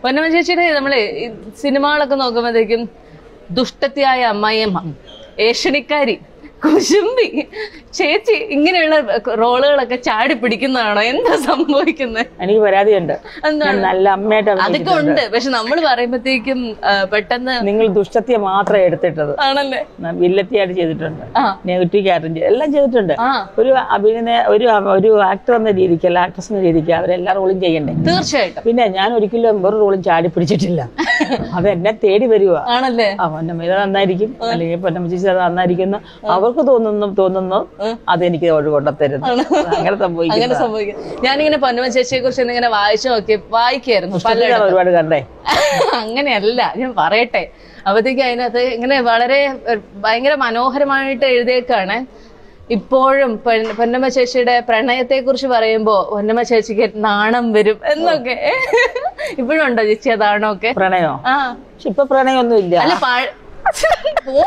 പൊന്നമ്മ ചേച്ചിയുടെ നമ്മള് ഈ സിനിമകളൊക്കെ നോക്കുമ്പോഴത്തേക്കും ദുഷ്ടത്തിയായ അമ്മായിയമ്മ ഏഷണിക്കാരി കുശുമ്പി ചേച്ചി ഇങ്ങനെയുള്ള റോളുകളൊക്കെ ചാടി പിടിക്കുന്നതാണോ എന്താ സംഭവിക്കുന്നത് എനിക്ക് പരാതിയുണ്ട് എന്താണ്? ഞാൻ നല്ല അമ്മയായിട്ട് അതൊക്കെ അഭിനയിച്ചിട്ടുണ്ട്. ഉണ്ട് പക്ഷെ നമ്മൾ പറയുമ്പോഴത്തേക്കും ആ, പെട്ടെന്ന് നിങ്ങൾ ദുഷ്ടത്തിയെ മാത്രമേ എടുത്തിട്ടത് ആണല്ലേ വില്ലത്തിയായിട്ട് ചെയ്തിട്ടുണ്ട് ആ. നെഗറ്റീവ് ക്യാരക്ടർ എല്ലാം ചെയ്തിട്ടുണ്ട് ആ ഒരു അഭിനയ ഒരു ഒരു ആക്ടർ എന്ന രീതിക്ക് അല്ല ആക്ട്രസ് എന്ന രീതിക്ക് അവരെല്ലാ റോളും ചെയ്യണ്ടേ തീർച്ചയായിട്ടും പിന്നെ ഞാൻ ഒരിക്കലും ഒരു റോളും ചാടി പിടിച്ചിട്ടില്ല അത് എന്നെ തേടി വരുക ആണല്ലേ ആ പൊന്നമ്മ ഇത് നന്നായിരിക്കും അല്ലെങ്കിൽ പൊന്നമ്മ ചേച്ചി അത് നന്നായിരിക്കുന്നു അവർക്ക് തോന്നുന്നു തോന്നുന്നു അതെനിക്ക് ഒരു കൊണ്ടത്തരുന്നു അങ്ങനെ അങ്ങനെ സംഭവിക്കുന്നത് സംഭവിക്കും ഞാനിങ്ങനെ പൊന്നമ്മ ചേച്ചിയെ കുറിച്ച് ഇങ്ങനെ വായിച്ചു നോക്കി വായിക്കായിരുന്നു പല ഞാൻ ഒരുപാട് കണ്ടേ അങ്ങനെയല്ല ഞാൻ പറയട്ടെ അപ്പത്തേക്ക് അതിനകത്ത് ഇങ്ങനെ വളരെ ഏഹ്, ഭയങ്കര മനോഹരമായിട്ട് എഴുതിയേക്കാണ് ഇപ്പോഴും പൊന്ന- പൊന്നമ്മ ചേച്ചിയുടെ പ്രണയത്തെ കുറിച്ച് പറയുമ്പോ പൊന്നമ്മ ചേച്ചിക്ക് നാണം വരും എന്നൊക്കെ ഇപ്പോഴും ഉണ്ടോ ചേച്ചി ആ നാണമൊക്കെ പ്രണയോ ആ പക്ഷെ ഇപ്പൊ പ്രണയമൊന്നും ഇല്ല അല്ല പാ- ഓ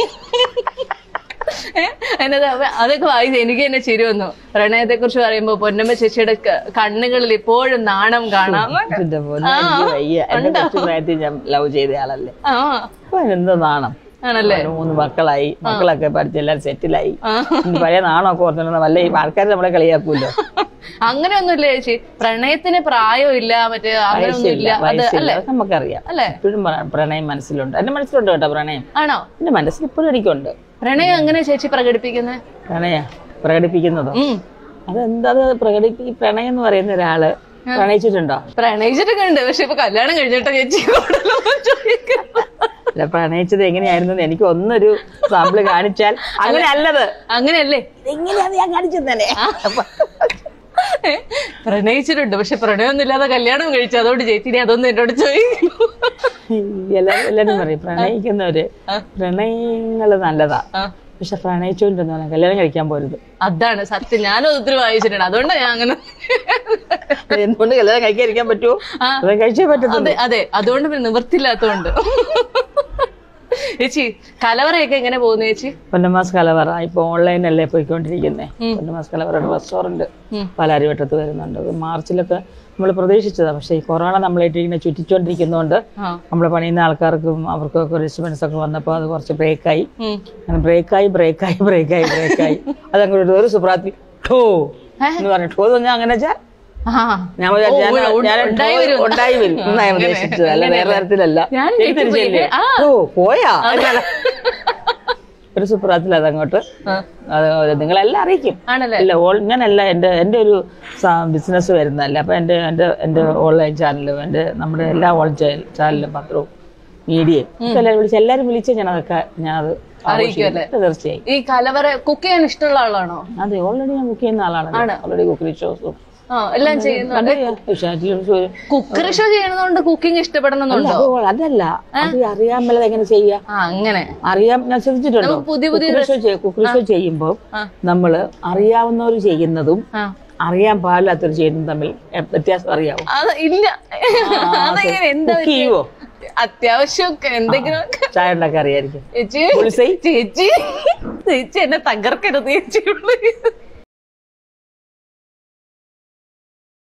ഏ? അതിനകത്ത് അവ- അതൊക്കെ വായിച്ച് എനിക്ക് തന്നെ ചിരി വന്നു പ്രണയത്തെ കുറിച്ച് പറയുമ്പോ പൊന്നമ്മ ചേച്ചിയുടെ ക- കണ്ണുകളിൽ ഇപ്പോഴും നാണം കാണാം എന്റെ പൊന്നേ, എനിക്ക് വയ്യ എന്റെ കൊച്ചു പ്രായത്തിൽ ഞാൻ ലവ് ചെയ്ത ആളല്ലേ ആ അപ്പൊ എന്ത് നാണം ആണല്ലേ അവന് മൂന്ന് മക്കളായി മക്കളൊക്കെ പഠിച്ച് എല്ലാരും സെറ്റിലായി ആ. ഇനി പഴയ നാണമൊക്കെ ഓർത്തിട്ടുണ്ടെങ്കിൽ വല്ല ഈ ആൾക്കാർ നമ്മളെ കളിയാക്കൂല്ലോ അങ്ങനെയൊന്നുമില്ല ചേച്ചി പ്രണയത്തിന് പ്രായമില്ല മറ്റേ അങ്ങനെയൊന്നും ഇല്ല അത് വയസ്സില്ല അല്ലേ അതൊക്കെ നമുക്കറിയാം അല്ലേ ഇപ്പോഴും പ്ര- പ്രണയം മനസ്സിലുണ്ട് എന്റെ മനസ്സിലുണ്ട് കേട്ടോ പ്രണയം ആണോ എന്റെ മനസ്സിൽ ഇപ്പോഴും എനിക്കുണ്ട് പ്രണയം എങ്ങനെ ചേച്ചി പ്രകടിപ്പിക്കുന്നത് പ്രണയ പ്രകടിപ്പിക്കുന്നതോ ഉം അതെന്താ അത് പ്രകടിപ്പി പ്രണയം എന്ന് പറയുന്ന ഒരാള് പ്രണയിച്ചിട്ടുണ്ടോ പ്രണയിച്ചിട്ടൊക്കെ ഉണ്ട് പക്ഷെ ഇപ്പൊ കല്യാണം കഴിഞ്ഞിട്ട് ചേച്ചി കൂടുതലൊന്നും ചോദിക്കുന്നു. അല്ല പ്രണയിച്ചത് എങ്ങനെയായിരുന്നു എനിക്ക് ഒന്നൊരു സാമ്പിള് കാണിച്ചാൽ അങ്ങനെ അല്ലത് അങ്ങനെയല്ലേ എങ്ങനെയാന്ന് ഞാൻ കാണിച്ചു തന്നെ ഏ? പ്രണയിച്ചിട്ടുണ്ട് പക്ഷെ പ്രണയമൊന്നും ഇല്ലാതെ കല്യാണം കഴിച്ചു അതുകൊണ്ട് ചേച്ചി അതൊന്നും എന്നോട് ചോദിക്കുന്നു എല്ലാരും എല്ലാരും പറയും പ്രണയിക്കുന്നവര് പ്രണയങ്ങള് നല്ലതാ ആ. പക്ഷെ പ്രണയിച്ചോണ്ടിരുന്ന കല്യാണം കഴിക്കാൻ പോരുത് അതാണ് സത്യം ഞാനും ഒത്തിരി വായിച്ചിട്ടുണ്ട് അതുകൊണ്ടാണ് ഞാൻ അങ്ങനെ അത് എന്തുകൊണ്ട് കല്യാണം കഴിക്കാതിരിക്കാൻ പറ്റുമോ ആ. അത് കഴിച്ചേ പറ്റത്തുള്ളൂ അതെ അതെ അതുകൊണ്ട് പിന്നെ നിവൃത്തില്ലാത്തതുകൊണ്ട് ചേച്ചി കലവറയൊക്കെ എങ്ങനെ പോകുന്നു ചേച്ചി പൊന്നമാസ് കലവറ ഇപ്പൊ ഓൺലൈനല്ലേ പോയിക്കൊണ്ടിരിക്കുന്നേ പൊന്നമാസ് കലവറയുടെ റെസ്റ്റോറന്റ് ഉം. പാലാരിവട്ടത്ത് വരുന്നുണ്ട് അത് മാർച്ചിലൊക്കെ നമ്മൾ പ്രതീക്ഷിച്ചതാ പക്ഷേ ഈ കൊറോണ നമ്മളായിട്ട് ഇങ്ങനെ ചുറ്റിച്ചോണ്ടിരിക്കുന്നതുകൊണ്ട് ആ നമ്മൾ പണിയുന്ന ആൾക്കാർക്കും അവർക്കൊക്കെ ഡിസ്റ്റർബൻസ് ഒക്കെ വന്നപ്പോൾ അത് കുറച്ച് ബ്രേക്കായി ഉം. അങ്ങനെ ബ്രേക്കായി ബ്രേക്കായി ബ്രേക്കായി ബ്രേക്കായി അതങ്ങോട്ട് ഒരു സുപ്രാത്തി ഠോ എന്ന് പറഞ്ഞു ഠോ എന്ന് പറഞ്ഞാൽ അങ്ങനെ വെച്ചാൽ ആ ഞാൻ വിചാരിച്ചു ഞാൻ- ഓ, ഉ- ഞാൻ ഉണ്ടായി ഠോ വരും. ഉണ്ടായി വരും എന്നാ ഞാൻ അങ്ങനെ, ഉദ്ദേശിച്ചത് അല്ല വേറെ തരത്തിലല്ല ഞാൻ എനിക്ക് ഞെട്ടിപ്പോയി. തിരിച്ചല്ലേ ആ. ഓ പോയാ എന്നാണ്. ഒരു സുപ്രാത്തിൽ അതങ്ങോട്ട് ആ. അത് നിങ്ങളെല്ലാം അറിയിക്കും ആണല്ലേ അല്ല ഓൾ ഞാനല്ല എൻ്റെ എൻ്റെ ഒരു ബിസിനസ് വരുന്നതല്ല അപ്പം എൻ്റെ എൻ്റെ എൻ്റെ ഓൺലൈൻ ചാനലും എൻ്റെ നമ്മുടെ എല്ലാ ഓൺ ചാനലും പത്രവും മീഡിയയും ഒക്കെ എല്ലാവരും വിളിച്ച് എല്ലാവരും വിളിച്ച് ഞാനതൊക്കെ ഞാനത് അറിയിക്കുമല്ലേ? ആഘോഷിക്കും. തീർച്ചയായും ഈ കലവറ കുക്ക് ചെയ്യാൻ ഇഷ്ടമുള്ള ആളാണോ അതെ ഓൾറെഡി ഞാൻ കുക്ക് ചെയ്യുന്ന ആളാണ് ഓൾറെഡി കുക്കറി ഷോസും ആ എല്ലാം ചെയ്യുന്നു കുക്കറി ഷോ ചെയ്യണതുകൊണ്ട് കുക്കിംഗ് ഇഷ്ടപ്പെടണമെന്നുണ്ടോ അതല്ല അത് അറിയാൻ മേലത് എങ്ങനെ ചെയ്യാ ആ അങ്ങനെ അറിയാം ഞാൻ ശ്രദ്ധിച്ചിട്ടുണ്ടോ നമുക്ക് പുതിയ പുതിയ കുക്കറി ഷോ ചെയ്യ- കുക്കറി ഷോ ചെയ്യുമ്പോൾ ആ. നമ്മള് അറിയാവുന്നവർ ചെയ്യുന്നതും ആ അറിയാൻ പാടില്ലാത്തവർ ചെയ്യുന്നതും തമ്മിൽ എ- വ്യത്യാസം അറിയാവോ അത് ഇല്ല അതെങ്ങനെ എന്താ കുക്ക് ചെയ്യുവോ അത്യാവശ്യമൊക്കെ എന്തെങ്കിലും ഒക്കെ. ചായ ഉണ്ടാക്കാൻ അറിയായിരിക്കും ചേച്ചി ബുൾസൈ? ചേച്ചി ചേച്ചി എന്നെ തകർക്കരുത് ചേച്ചി